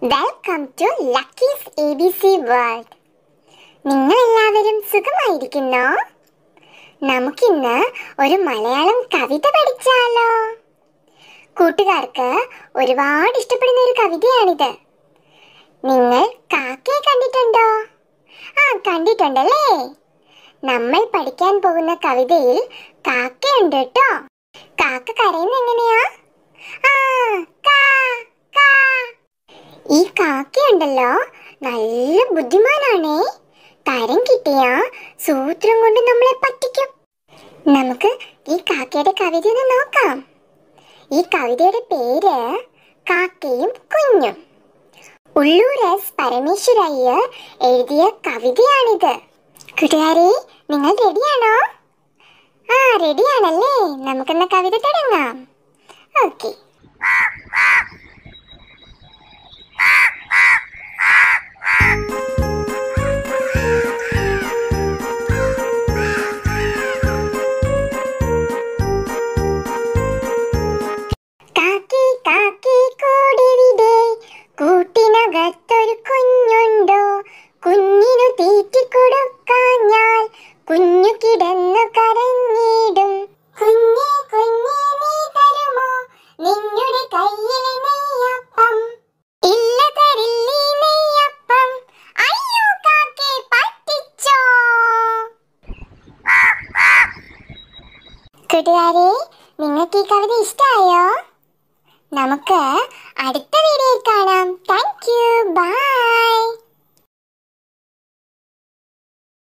welcome to Lucky's A B C world നിങ്ങൾ എല്ലാവരും സുഖമായിരിക്കുന്നോ നമുക്കിന്ന് ഒരു മലയാളം കവിത പഠിച്ചാലോ കൂട്ടുകാർക്ക് ഒരുപാട് ഇഷ്ടപ്പെടുന്ന ഒരു കവിതയാണിത് നിങ്ങൾ കാക്കയെ കണ്ടിട്ടുണ്ടോ ആ കണ്ടിട്ടുണ്ടല്ലേ നമ്മൾ പഠിക്കാൻ പോകുന്ന കവിതയിൽ കാക്കയുണ്ട് കേട്ടോ കാക്ക കരയുന്ന എങ്ങനെയാ ആ കാ കാ ഈ കാക്കയുണ്ടല്ലോ നല്ല ബുദ്ധിമാനാണേ തരം കിട്ടിയ സൂത്രം കൊണ്ട് നമ്മളെ പറ്റിക്കും നമുക്ക് ഈ കാക്കയുടെ കവിത ഒന്ന് നോക്കാം ഈ കവിതയുടെ പേര് കാക്കയും കുഞ്ഞും ഉള്ളൂർ എസ് പരമേശ്വരയ്യർ എഴുതിയ കവിതയാണിത് കൂട്ടുകാരെ നിങ്ങൾ റെഡിയാണോ ആ റെഡിയാണല്ലേ നമുക്കെന്ന കവിത തുടങ്ങാം ഓക്കെ കാക്കി കാക്കി കൂടിവിടെ കൂട്ടിനകത്തൊരു കുഞ്ഞുണ്ടോ കുഞ്ഞിനു തീറ്റിക്കൊടുക്കാഞ്ഞാൽ കുഞ്ഞു കിടന്നു കരഞ്ഞിടും കുഞ്ഞേ കുഞ്ഞേ നീ തരുമോ നിന്നുടെ കയ്യിൽ നെയ്യപ്പം ഇല്ല തരില്ലീ നെയ്യപ്പം അയ്യോ കാക്കേ പറ്റിച്ചോ കൂട്ടുകാരെ നിങ്ങൾക്ക് ഈ കവിത ഇഷ്ടമായോ നമുക്ക് അടുത്ത വീഡിയോയിൽ കാണാം താങ്ക് യു ബൈ